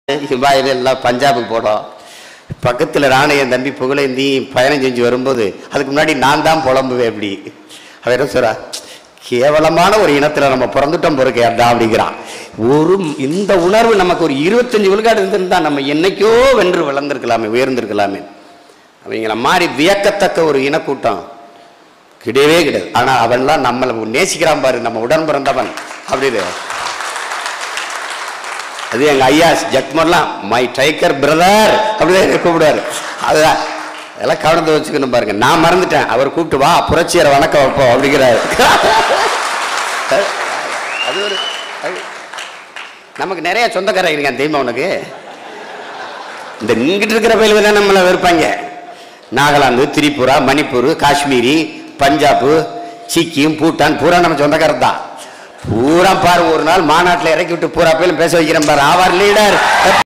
ஹிமாயில் எல்லாம் பஞ்சாபுக்கு போனோம் பக்கத்தில் ராணு என் தம்பி புகழேந்தி பயணம் செஞ்சு வரும்போது அதுக்கு முன்னாடி நான் தான் புலம்புவேன் அப்படி அவன் என்ன சொல்றா கேவலமான ஒரு இனத்தில் நம்ம பிறந்துட்டோம் பொறுக்க ஏன்டா அப்படிங்கிறான் ஒரு இந்த உணர்வு நமக்கு ஒரு இருபத்தஞ்சு விழுக்காடு இருந்திருந்தா நம்ம என்னைக்கோ வென்று வளர்ந்துருக்கலாமே உயர்ந்திருக்கலாமே அவங்கள மாதிரி வியக்கத்தக்க ஒரு இனக்கூட்டம் கிடையவே கிடையாது ஆனால் அவன்லாம் நம்மளை நேசிக்கிறான் பாரு நம்ம உடன் பிறந்தவன் அப்படின்னு அது எங்க ஐயா ஜக்மர்லாம் மை டைக்கர் பிரதர் அப்படிதான் கூப்பிடுவாரு அதுதான் அதெல்லாம் கவனத்தை வச்சுக்கணும் பாருங்க நான் மறந்துட்டேன் அவர் கூப்பிட்டு வா புரட்சியரை வணக்கம் வைப்போம் அப்படிங்கிறாரு அது ஒரு அது- நமக்கு நிறைய சொந்தக்காரங்க இருக்கான் தெரியுமா உனக்கு இந்த இங்கிட்டு இருக்கிற பயிலுக்கு தான் நம்மளை வெறுப்பாங்க நாகாலாந்து திரிபுரா மணிப்பூர் காஷ்மீரி பஞ்சாப் சிக்கிம் பூட்டான் பூரா நம்ம சொந்தக்காரர் தான் பூரா பாரு ஒரு நாள் மாநாட்டில் இறக்கி விட்டு பூரா பேரும் பேச வைக்கிறேன் பாரு ஆவார் லீடர்